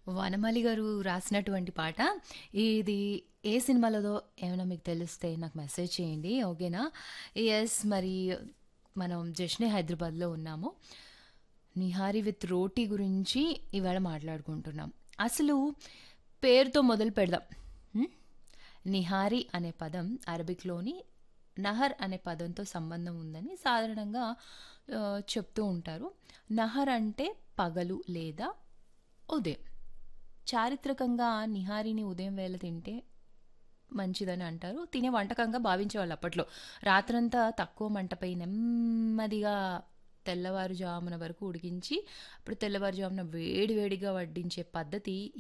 వనమాలి గారు రాసినటువంటి పాట. ఇది ఏ సినిమాలోదో ఏమైనా మీకు తెలిస్తే నాకు మెసేజ్ చేయండి. ఓకేనా? యెస్. మరి మనం జశ్నే హైదరాబాద్‌లో ఉన్నాము. 'నిహారి విత్ రోటీ' గురించి ఇవాళ మాట్లాడుకుంటున్నాం. అసలు పేరుతో మొదలు పెడదాం. హ్మ్. నిహారి అనే పదం అరబిక్‌లోని నహర్ అనే పదంతో సంబంధం ఉందని సాధారణంగా ఆహ్, చెప్తూ ఉంటారు. నహర్ అంటే పగలు లేదా ఉదయం. చారిత్రకంగా నిహారిని ఉదయం వేళ తింటే మంచిదని అంటారు. తినే వంటకంగా భావించేవాళ్ళు అప్పట్లో. రాత్రంతా తక్కువ మంటపై నెమ్మదిగా తెల్లవారుజామున వరకు ఉడికించి, అప్పుడు తెల్లవారుజామున వేడి వేడిగా వడ్డించే పద్ధతి